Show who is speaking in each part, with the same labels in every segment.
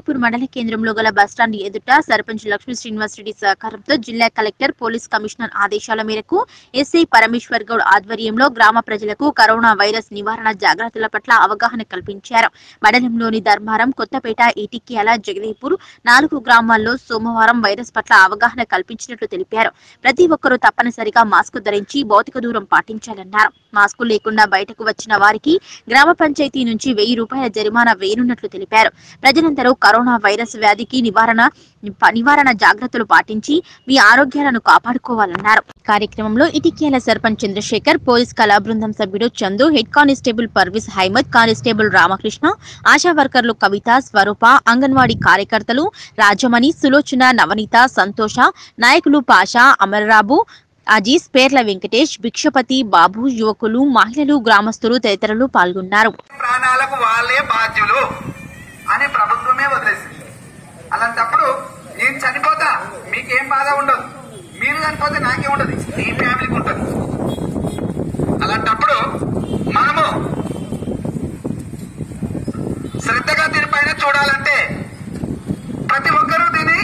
Speaker 1: జగదీపూర్ మండల కేంద్రంలో గల బస్టాండ్ ఎదుట సర్పంచ్ లక్ష్మీ శ్రీనివాస్ రెడ్డి సహకారంతో జిల్లా కలెక్టర్ పోలీస్ కమిషనర్ ఆదేశాల మేరకు ఎస్ఐ పరమేశ్వర్ గౌడ్ ఆధ్వర్యంలో గ్రామ ప్రజలకు కరోనా వైరస్ నివారణ జాగ్రత్తల పట్ల అవగాహన కల్పించారు మండలంలోని ధర్మారం కొత్తపేట ఇటిక్యాల జగదీపూర్ నాలుగు గ్రామాల్లో సోమవారం వైరస్ పట్ల అవగాహన కల్పించినట్లు తెలిపారు ప్రతి ఒక్కరూ తప్పనిసరిగా మాస్క్ ధరించి భౌతిక దూరం పాటించాలన్నారు మాస్కు లేకుండా బయటకు వచ్చిన వారికి గ్రామ పంచాయతీ నుంచి వెయ్యి రూపాయల జరిమానా వేయనున్నట్లు తెలిపారు ప్రజలందరూ కరోనా వైరస్ వ్యాధికి నివారణ నివారణ జాగ్రత్తలు పాటించి మీ ఆరోగ్యాలను కాపాడుకోవాలన్నారు కార్యక్రమంలో ఇటికేల సర్పంచ్ చంద్రశేఖర్ పోలీస్ కళా బృందం సభ్యుడు Chandu head constable Parvez Ahmed constable Ramakrishna ASHA వర్కర్లు కవిత స్వరూప అంగన్వాడీ కార్యకర్తలు రాజమణి సులోచన నవనీత సంతోష నాయకులు పాషా అమరరాబు అజీజ్ పేర్ల వెంకటేష్ భిక్షపతి బాబు యువకులు మహిళలు గ్రామస్తులు తదితరులు పాల్గొన్నారు
Speaker 2: ప్రాణాలకు వాళ్ళే బాధ్యులు అని ప్రభుత్వమే వదిలేసింది అలాంటప్పుడు నేను చనిపోతా మీకేం బాధ ఉండదు మీరు చనిపోతే నాకేం ఉండదు మీ ఫ్యామిలీకి ఉంటుంది అలాంటప్పుడు మనము శ్రద్ధగా దీనిపైన చూడాలంటే ప్రతి ఒక్కరూ దీన్ని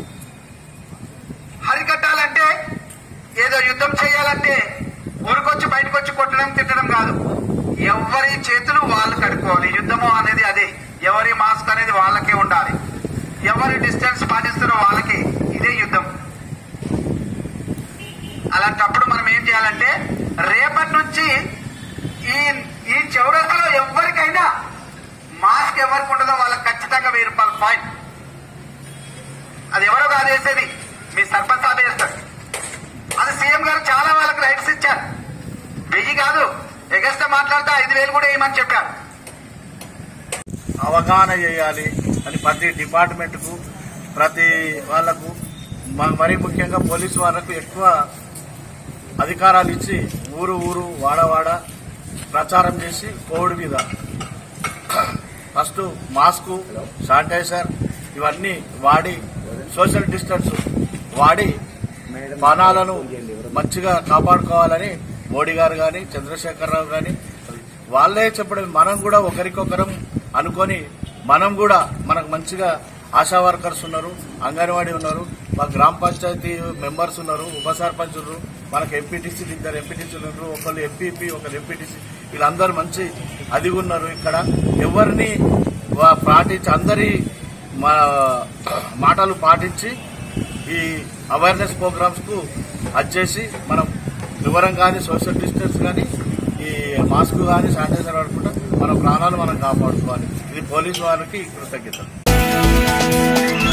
Speaker 2: హరికట్టాలంటే ఏదో యుద్ధం చేయాలంటే ఊరికొచ్చి బయటకు వచ్చి కొట్టడం తిట్టడం కాదు ఎవరి చేతులు వాళ్ళు కడుక్కోవాలి యుద్ధము అనేది అదే ఎవరి మాస్క్ అనేది వాళ్ళకే ఉండాలి ఎవరి డిస్టెన్స్ పాటిస్తారో వాళ్ళకి ఇదే యుద్ధం అలాంటప్పుడు మనం ఏం చేయాలంటే రేపటి నుంచి ఈ ఈ చౌరస్తలో ఎవరికైనా మాస్క్ ఎవరికి ఉండదో వాళ్ళకి ఖచ్చితంగా వెయ్యి రూపాయలు ఫైన్ అది ఎవరో కాదు వేసేది మీ సర్పంచ్ సాబ్ వేస్తారు అది సీఎం గారు చాలా వాళ్ళకి రైట్స్ ఇచ్చారు వెయ్యి కాదు ఎగస్ట్రా మాట్లాడితే ఐదు వేలు కూడా వేయమని చెప్పారు
Speaker 3: అవగాహన చేయాలి అని ప్రతి డిపార్ట్మెంట్కు ప్రతి వాళ్లకు మ- మరీ ముఖ్యంగా పోలీసు వాళ్ళకు ఎక్కువ అధికారాలు ఇచ్చి ఊరు ఊరు వాడ వాడ ప్రచారం చేసి కోవిడ్ మీద ఫస్ట్ మాస్కు శానిటైజర్ ఇవన్నీ వాడి సోషల్ డిస్టెన్స్ వాడి ప్రాణాలను మంచిగా కాపాడుకోవాలని మోడీ గారు కానీ చంద్రశేఖరరావు కానీ వాళ్ళే చెప్పడం మనం కూడా ఒకరికొకరం అనుకొని మనం కూడా మనకు మంచిగా ఆశా వర్కర్స్ ఉన్నారు అంగన్వాడీ ఉన్నారు మా గ్రామ పంచాయతీ మెంబర్స్ ఉన్నారు ఉప సర్పంచ్ ఉన్నారు మనకు ఎంపీటీసీలు ఇద్దరు ఎంపీటీసీలు ఉన్నారు ఒకళ్ళు ఎంపీపీ ఒకరు ఎంపీటీసీ వీళ్ళందరూ మంచి అది ఉన్నారు ఇక్కడ ఎవరిని వా- పాటించి అందరి మా మాటలు పాటించి ఈ అవేర్నెస్ ప్రోగ్రామ్స్ కు వచ్చేసి మనం వివరం కానీ సోషల్ డిస్టెన్స్ కానీ ఈ మాస్క్ కానీ శానిటైజర్ వాడుకుంటా మన ప్రాణాలు మనం కాపాడుకోవాలి ఇది పోలీసు వారికి కృతజ్ఞతలు